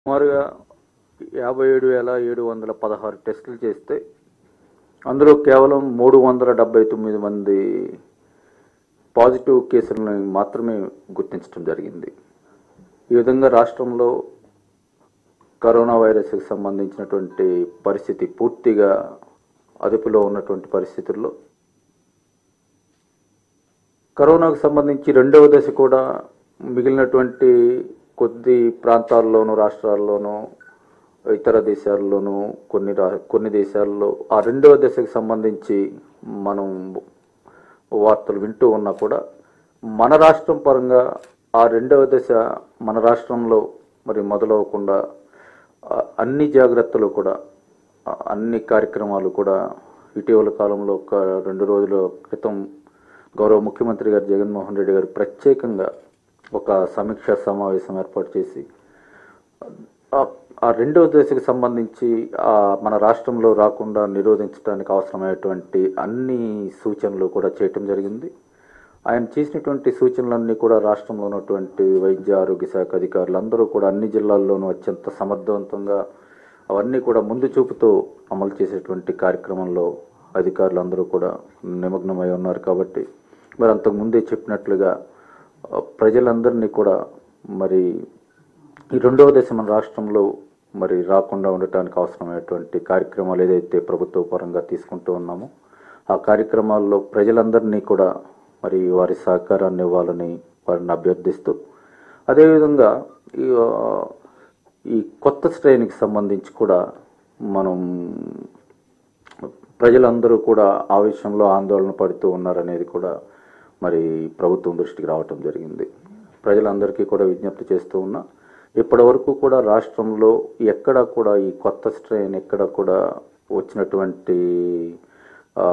సుమారుగా యాభై ఏడు వేల ఏడు వందల పదహారు టెస్టులు చేస్తే అందులో కేవలం మూడు వందల డెబ్బై తొమ్మిది మంది పాజిటివ్ కేసులను మాత్రమే గుర్తించడం జరిగింది ఈ విధంగా రాష్ట్రంలో కరోనా వైరస్కి సంబంధించినటువంటి పరిస్థితి పూర్తిగా అదుపులో ఉన్నటువంటి పరిస్థితుల్లో కరోనాకు సంబంధించి రెండవ దశ కూడా మిగిలినటువంటి కొద్ది ప్రాంతాల్లోనూ రాష్ట్రాల్లోనూ ఇతర దేశాల్లోనూ కొన్ని రా కొన్ని దేశాల్లో ఆ రెండవ దశకు సంబంధించి మనం వార్తలు వింటూ ఉన్నా కూడా మన రాష్ట్రం పరంగా ఆ రెండవ దశ మన రాష్ట్రంలో మరి మొదలవకుండా ఆ, అన్ని జాగ్రత్తలు కూడా ఆ, అన్ని కార్యక్రమాలు కూడా ఇటీవల కాలంలో ఒక రెండు రోజుల క్రితం గౌరవ ముఖ్యమంత్రి గారు జగన్మోహన్ రెడ్డి గారు ప్రత్యేకంగా ఒక సమీక్షా సమావేశం ఏర్పాటు చేసి ఆ- ఆ రెండవ దశకు సంబంధించి ఆ మన రాష్ట్రంలో రాకుండా నిరోధించడానికి అవసరమైనటువంటి అన్ని సూచనలు కూడా చేయటం జరిగింది ఆయన చేసినటువంటి సూచనలన్నీ కూడా రాష్ట్రంలో ఉన్నటువంటి వైద్య ఆరోగ్య శాఖ అధికారులు అందరూ కూడా అన్ని జిల్లాల్లోనూ అత్యంత సమర్థవంతంగా అవన్నీ కూడా ముందు చూపుతో అమలు చేసేటువంటి కార్యక్రమంలో అధికారులు అందరూ కూడా నిమగ్నమై ఉన్నారు కాబట్టి మరి అంతకు ముందే చెప్పినట్లుగా ఆ, ప్రజలందరినీ కూడా మరి ఈ రెండవ దశ మన రాష్ట్రంలో మరి రాకుండా ఉండటానికి అవసరమైనటువంటి కార్యక్రమాలు ఏదైతే ప్రభుత్వ పరంగా తీసుకుంటూ ఉన్నామో ఆ కార్యక్రమాల్లో ప్రజలందరినీ కూడా మరి వారి సహకారాన్ని ఇవ్వాలని వారిని అభ్యర్థిస్తూ అదేవిధంగా ఈ ఆ, ఈ కొత్త శ్రేణికి సంబంధించి కూడా మనం ప్రజలందరూ కూడా ఆ విషయంలో ఆందోళన పడుతూ ఉన్నారనేది కూడా మరి ప్రభుత్వం దృష్టికి రావటం జరిగింది ప్రజలందరికీ కూడా విజ్ఞప్తి చేస్తూ ఉన్నా ఇప్పటి వరకు కూడా రాష్ట్రంలో ఎక్కడ కూడా ఈ కొత్త స్ట్రెయిన్ ఎక్కడ కూడా వచ్చినటువంటి ఆ,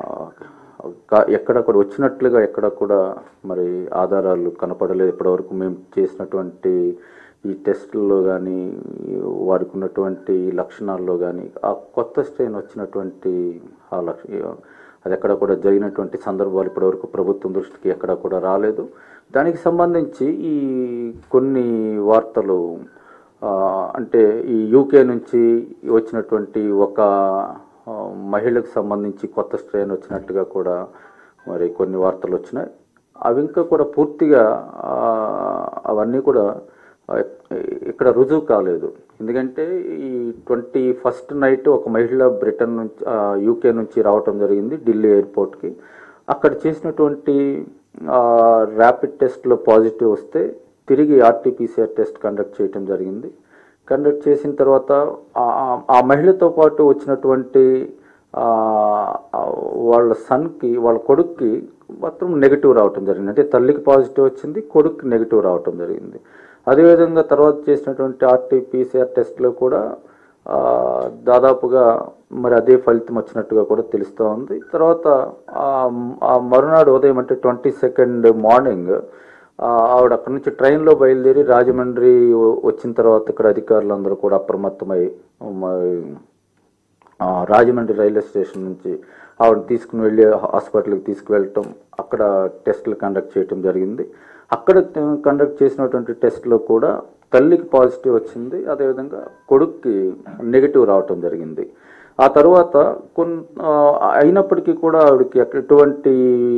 కా- ఎక్కడ కూడా వచ్చినట్లుగా ఎక్కడ కూడా మరి ఆధారాలు కనపడలేదు ఇప్పటివరకు మేము చేసినటువంటి ఈ టెస్టుల్లో కానీ వారికి ఉన్నటువంటి లక్షణాల్లో కానీ ఆ కొత్త స్ట్రెయిన్ వచ్చినటువంటి ఆ లక్ష అది ఎక్కడ కూడా జరిగినటువంటి సందర్భాలు ఇప్పటివరకు ప్రభుత్వం దృష్టికి ఎక్కడ కూడా రాలేదు దానికి సంబంధించి ఈ కొన్ని వార్తలు ఆ, అంటే ఈ యూకే నుంచి వచ్చినటువంటి ఒక ఆ, మహిళకు సంబంధించి కొత్త స్ట్రెయిన్ వచ్చినట్టుగా కూడా మరి కొన్ని వార్తలు వచ్చినాయి అవి ఇంకా కూడా పూర్తిగా ఆ, అవన్నీ కూడా ఆ, ఇక్కడ రుజువు కాలేదు ఎందుకంటే ఈ ట్వంటీ ఫస్ట్ నైట్ ఒక మహిళ బ్రిటన్ నుంచి ఆ, యూకే నుంచి రావటం జరిగింది ఢిల్లీ ఎయిర్పోర్ట్కి అక్కడ చేసినటువంటి ర్యాపిడ్ టెస్ట్లో పాజిటివ్ వస్తే తిరిగి ఆర్టీపీసీఆర్ టెస్ట్ కండక్ట్ చేయటం జరిగింది కండక్ట్ చేసిన తర్వాత ఆ- ఆ- ఆ మహిళతో పాటు వచ్చినటువంటి ఆ, ఆ, వాళ్ళ సన్కి వాళ్ళ కొడుక్కి మాత్రం నెగిటివ్ రావటం జరిగింది అంటే తల్లికి పాజిటివ్ వచ్చింది కొడుక్కి నెగిటివ్ రావటం జరిగింది అదేవిధంగా తర్వాత చేసినటువంటి ఆర్టీపీసీఆర్ టెస్ట్లో కూడా ఆ, దాదాపుగా మరి అదే ఫలితం వచ్చినట్టుగా కూడా తెలుస్తూ ఉంది తర్వాత ఆ- ఆ మరునాడు ఉదయం అంటే ట్వంటీ సెకండ్ మార్నింగ్ ఆ, ఆవిడ అక్కడి నుంచి ట్రైన్లో బయలుదేరి రాజమండ్రి వ- వచ్చిన తర్వాత ఇక్కడ అధికారులు అందరూ కూడా అప్రమత్తమై మరి ఆ, రాజమండ్రి రైల్వే స్టేషన్ నుంచి ఆవిడ తీసుకుని వెళ్ళి హాస్పిటల్కి తీసుకువెళ్ళటం అక్కడ టెస్టులు కండక్ట్ చేయటం జరిగింది అక్కడ కండక్ట్ చేసినటువంటి టెస్ట్లో కూడా తల్లికి పాజిటివ్ వచ్చింది అదేవిధంగా కొడుక్కి నెగిటివ్ రావటం జరిగింది ఆ తర్వాత కొన్ ఆ, అయినప్పటికీ కూడా ఆవిడకి ఎటువంటి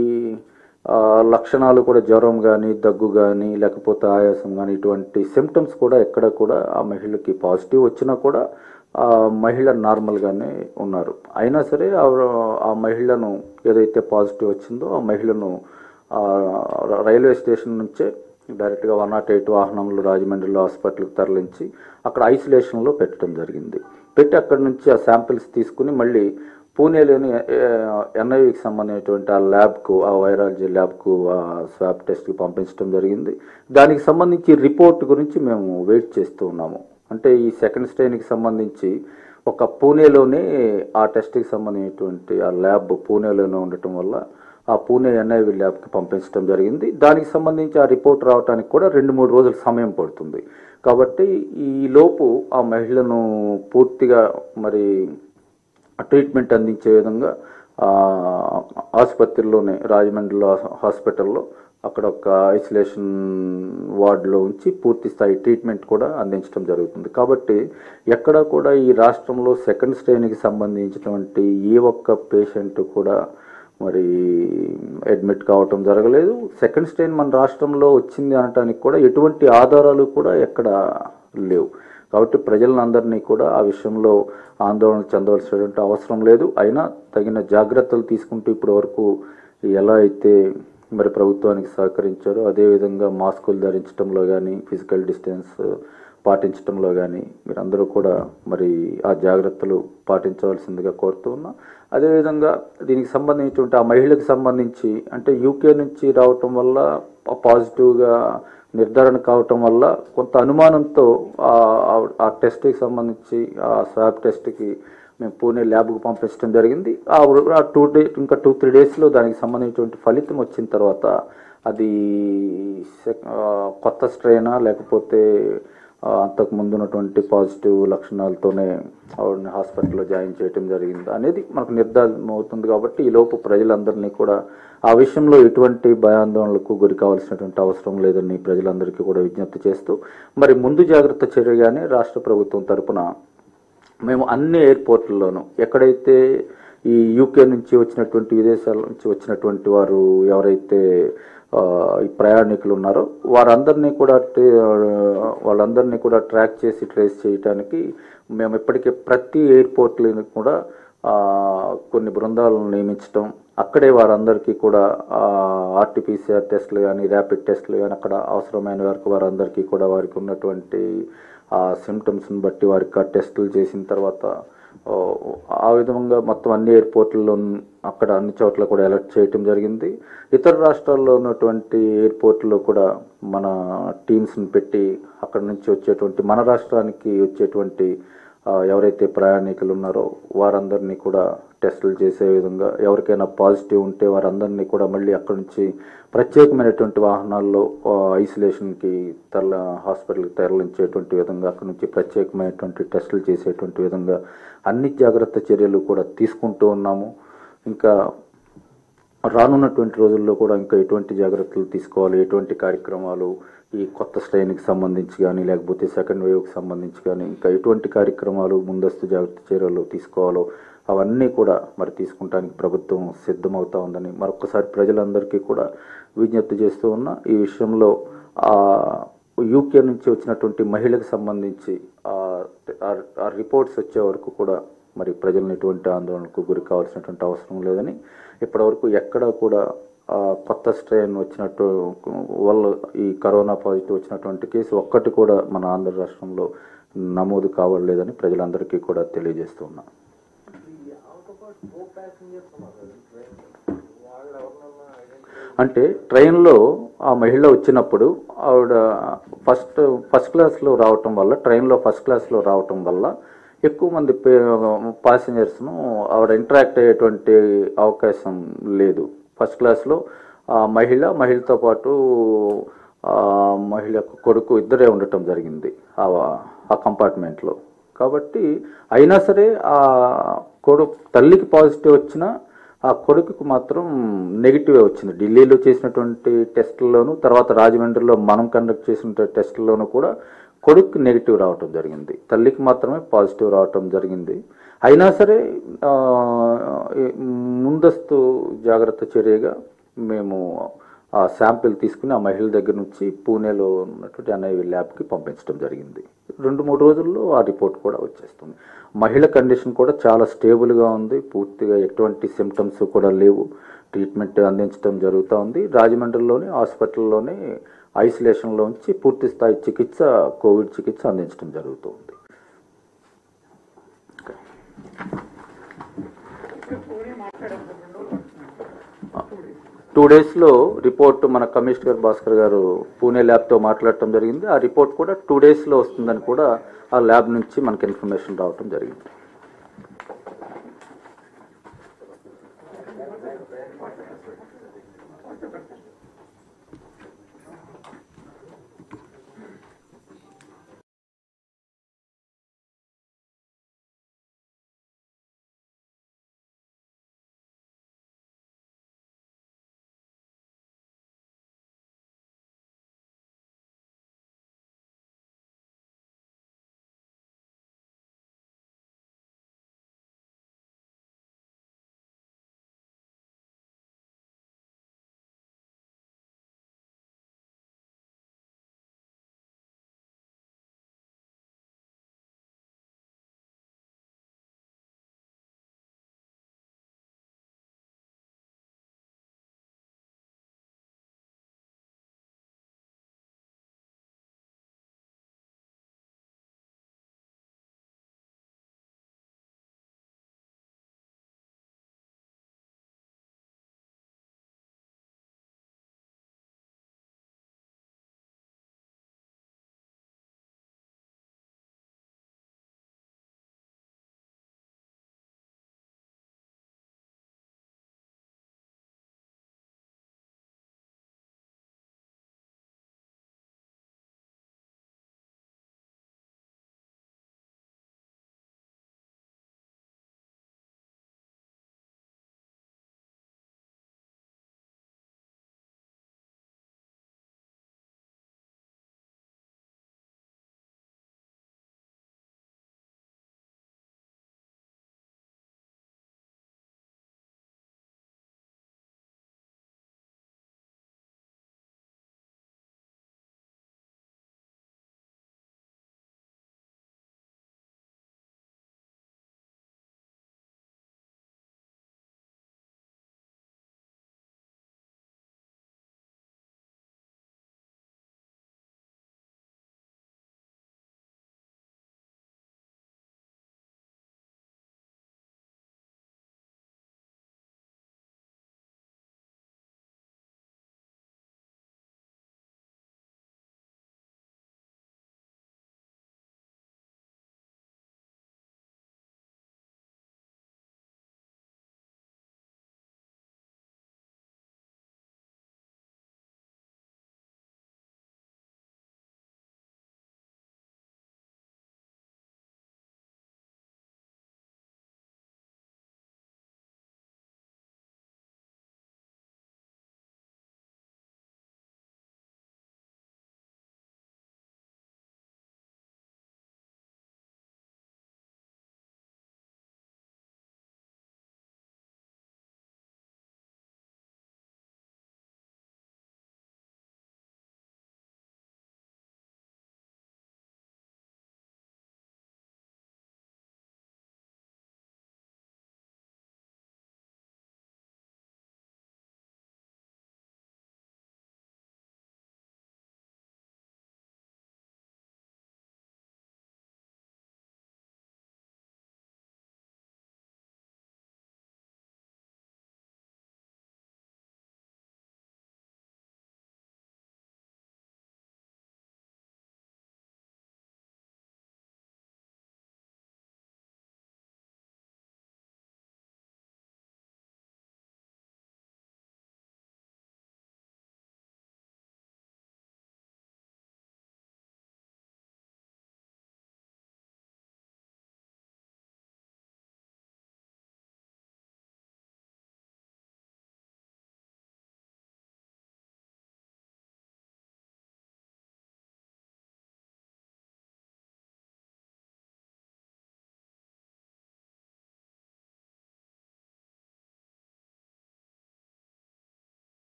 ఆ, లక్షణాలు కూడా జ్వరం కానీ దగ్గు కానీ లేకపోతే ఆయాసం కానీ ఇటువంటి సిమ్టమ్స్ కూడా ఎక్కడ కూడా ఆ మహిళకి పాజిటివ్ వచ్చినా కూడా ఆ మహిళ నార్మల్గానే ఉన్నారు అయినా సరే ఆవిడ ఆ మహిళను ఏదైతే పాజిటివ్ వచ్చిందో ఆ మహిళను ఆ, ర- రైల్వే స్టేషన్ నుంచే డైరెక్ట్గా వన్ నాట్ ఎయిట్ వాహనంలో రాజమండ్రిలో హాస్పిటల్కి తరలించి అక్కడ ఐసోలేషన్లో పెట్టడం జరిగింది పెట్టి అక్కడి నుంచి ఆ శాంపిల్స్ తీసుకుని మళ్ళీ పూణేలోని ఎన్ఐవికి సంబంధించినటువంటి ఆ ల్యాబ్కు ఆ వైరాలజీ ల్యాబ్కు ఆ స్వాబ్ టెస్ట్కి పంపించడం జరిగింది దానికి సంబంధించి రిపోర్ట్ గురించి మేము వెయిట్ చేస్తూ ఉన్నాము అంటే ఈ సెకండ్ స్ట్రెయిన్కి సంబంధించి ఒక పూణేలోనే ఆ టెస్ట్కి సంబంధించినటువంటి ఆ ల్యాబ్ పూణేలోనే ఉండటం వల్ల ఆ పూణే ఎన్ఐవి ల్యాబ్కి పంపించడం జరిగింది దానికి సంబంధించి ఆ రిపోర్ట్ రావడానికి కూడా రెండు మూడు రోజుల సమయం పడుతుంది కాబట్టి ఈ లోపు ఆ మహిళను పూర్తిగా మరి ట్రీట్మెంట్ అందించే విధంగా ఆ, ఆసుపత్రిలోనే రాజమండ్రిలో హాస్పిటల్లో అక్కడ ఒక ఐసోలేషన్ వార్డులో ఉంచి పూర్తి స్థాయి ట్రీట్మెంట్ కూడా అందించడం జరుగుతుంది కాబట్టి ఎక్కడ కూడా ఈ రాష్ట్రంలో సెకండ్ స్ట్రెయిన్కి సంబంధించినటువంటి ఏ ఒక్క పేషెంట్ కూడా మరి అడ్మిట్ కావటం జరగలేదు సెకండ్ స్ట్రెయిన్ మన రాష్ట్రంలో వచ్చింది అనటానికి కూడా ఎటువంటి ఆధారాలు కూడా ఎక్కడ లేవు కాబట్టి ప్రజలందరినీ కూడా ఆ విషయంలో ఆందోళన చెందవలసినటువంటి అవసరం లేదు అయినా తగిన జాగ్రత్తలు తీసుకుంటూ ఇప్పటి వరకు ఎలా అయితే మరి ప్రభుత్వానికి సహకరించారో అదేవిధంగా మాస్కులు ధరించడంలో కానీ ఫిజికల్ డిస్టెన్స్ పాటించడంలో కానీ మీరందరూ కూడా మరి ఆ జాగ్రత్తలు పాటించవలసిందిగా కోరుతూ ఉన్నా అదేవిధంగా దీనికి సంబంధించినటువంటి ఆ మహిళకు సంబంధించి అంటే యూకే నుంచి రావటం వల్ల పాజిటివ్గా నిర్ధారణ కావటం వల్ల కొంత అనుమానంతో ఆ- ఆ- ఆ టెస్ట్కి సంబంధించి ఆ స్వాబ్ టెస్ట్కి మేము పూణే ల్యాబ్కు పంపించడం జరిగింది ఆ ఆ టూ డే ఇంకా టూ త్రీ డేస్లో దానికి సంబంధించినటువంటి ఫలితం వచ్చిన తర్వాత అది సెక్- ఆ, కొత్త స్ట్రెయినా లేకపోతే ఆ, అంతకు ముందు ఉన్నటువంటి పాజిటివ్ లక్షణాలతోనే ఆవిడని హాస్పిటల్లో జాయిన్ చేయడం జరిగింది అనేది మనకు నిర్ధారణ అవుతుంది కాబట్టి ఈ లోపు ప్రజలందరినీ కూడా ఆ విషయంలో ఎటువంటి భయాందోళనలకు గురి కావాల్సినటువంటి అవసరం లేదని ప్రజలందరికీ కూడా విజ్ఞప్తి చేస్తూ మరి ముందు జాగ్రత్త చర్యగానే రాష్ట్ర ప్రభుత్వం తరపున మేము అన్ని ఎయిర్పోర్ట్లలోనూ ఎక్కడైతే ఈ యూకే నుంచి వచ్చినటువంటి విదేశాల నుంచి వచ్చినటువంటి వారు ఎవరైతే ఆ, ఈ ప్రయాణికులు ఉన్నారో వారందరినీ కూడా ట్రే- వాళ్ళందరినీ కూడా ట్రాక్ చేసి ట్రేస్ చేయడానికి మేము ఇప్పటికే ప్రతి ఎయిర్పోర్ట్లను కూడా ఆ, కొన్ని బృందాలను నియమించడం అక్కడే వారందరికీ కూడా ఆర్టీపీసీఆర్ టెస్టులు కానీ ర్యాపిడ్ టెస్టులు కానీ అక్కడ అవసరమైన వరకు వారందరికీ కూడా వారికి ఉన్నటువంటి ఆ సిమ్టమ్స్ని బట్టి వారికి ఆ టెస్టులు చేసిన తర్వాత ఓ, ఆ విధంగా మొత్తం అన్ని ఎయిర్పోర్ట్లలో అక్కడ అన్ని చోట్ల కూడా అలర్ట్ చేయటం జరిగింది ఇతర రాష్ట్రాల్లో ఉన్నటువంటి ఎయిర్పోర్ట్లో కూడా మన టీమ్స్ని పెట్టి అక్కడ నుంచి వచ్చేటువంటి మన రాష్ట్రానికి వచ్చేటువంటి ఆ, ఎవరైతే ప్రయాణికులు ఉన్నారో వారందరినీ కూడా టెస్టులు చేసే విధంగా ఎవరికైనా పాజిటివ్ ఉంటే వారందరినీ కూడా మళ్ళీ అక్కడి నుంచి ప్రత్యేకమైనటువంటి వాహనాల్లో ఆ, ఐసోలేషన్కి తరల హాస్పిటల్కి తరలించేటువంటి విధంగా అక్కడి నుంచి ప్రత్యేకమైనటువంటి టెస్టులు చేసేటువంటి విధంగా అన్ని జాగ్రత్త చర్యలు కూడా తీసుకుంటూ ఉన్నాము ఇంకా రానున్నటువంటి రోజుల్లో కూడా ఇంకా ఎటువంటి జాగ్రత్తలు తీసుకోవాలి ఎటువంటి కార్యక్రమాలు ఈ కొత్త స్ట్రెయిన్కి సంబంధించి కానీ లేకపోతే సెకండ్ వేవ్కి సంబంధించి కానీ ఇంకా ఎటువంటి కార్యక్రమాలు ముందస్తు జాగ్రత్త చర్యలు తీసుకోవాలో అవన్నీ కూడా మరి తీసుకుంటానికి ప్రభుత్వం సిద్ధమవుతా ఉందని మరొకసారి ప్రజలందరికీ కూడా విజ్ఞప్తి చేస్తూ ఉన్నా ఈ విషయంలో ఆ యూకే నుంచి వచ్చినటువంటి మహిళకు సంబంధించి ఆ- ఆ- ఆ రిపోర్ట్స్ వచ్చే వరకు కూడా మరి ప్రజలను ఎటువంటి ఆందోళనకు గురి కావాల్సినటువంటి అవసరం లేదని ఇప్పటివరకు ఎక్కడ కూడా ఆ, కొత్త స్ట్రెయిన్ వచ్చినట్టు వల్ల ఈ కరోనా పాజిటివ్ వచ్చినటువంటి కేసు ఒక్కటి కూడా మన ఆంధ్ర రాష్ట్రంలో నమోదు కావట్లేదని ప్రజలందరికీ కూడా తెలియజేస్తున్నా అంటే ట్రైన్లో ఆ మహిళ వచ్చినప్పుడు ఆవిడ ఫస్ట్ ఫస్ట్ క్లాస్లో రావటం వల్ల ట్రైన్లో ఫస్ట్ క్లాస్లో రావటం వల్ల ఎక్కువ మంది ప్యాసింజర్స్ను ఆవిడ ఇంటరాక్ట్ అయ్యేటువంటి అవకాశం లేదు ఫస్ట్ క్లాస్లో ఆ మహిళ మహిళతో పాటు ఆ మహిళ యొక్క కొడుకు ఇద్దరే ఉండటం జరిగింది ఆ ఆ కంపార్ట్మెంట్లో కాబట్టి అయినా సరే ఆ కొడుకు తల్లికి పాజిటివ్ వచ్చినా ఆ కొడుకుకు మాత్రం నెగిటివే వచ్చింది ఢిల్లీలో చేసినటువంటి టెస్టుల్లోనూ తర్వాత రాజమండ్రిలో మనం కండక్ట్ చేసిన టెస్టుల్లోనూ కూడా కొడుకు నెగిటివ్ రావటం జరిగింది తల్లికి మాత్రమే పాజిటివ్ రావటం జరిగింది అయినా సరే ఆ, ఈ ముందస్తు జాగ్రత్త చర్యగా మేము ఆ శాంపిల్ తీసుకుని ఆ మహిళ దగ్గర నుంచి పూణేలో ఉన్నటువంటి ఎన్ఐవి ల్యాబ్కి పంపించడం జరిగింది రెండు మూడు రోజుల్లో ఆ రిపోర్ట్ కూడా వచ్చేస్తుంది మహిళ కండిషన్ కూడా చాలా స్టేబుల్గా ఉంది పూర్తిగా ఎటువంటి సిమ్టమ్స్ కూడా లేవు ట్రీట్మెంట్ అందించడం జరుగుతూ ఉంది రాజమండ్రిలోని హాస్పిటల్లోనే ఐసోలేషన్లో ఉంచి పూర్తి స్థాయి చికిత్స కోవిడ్ చికిత్స అందించడం జరుగుతుంది టూ డేస్లో రిపోర్ట్ మన కమిషనర్ భాస్కర్ గారు పూణే ల్యాబ్తో మాట్లాడటం జరిగింది ఆ రిపోర్ట్ కూడా టూ డేస్లో వస్తుందని కూడా ఆ ల్యాబ్ నుంచి మనకి ఇన్ఫర్మేషన్ రావటం జరిగింది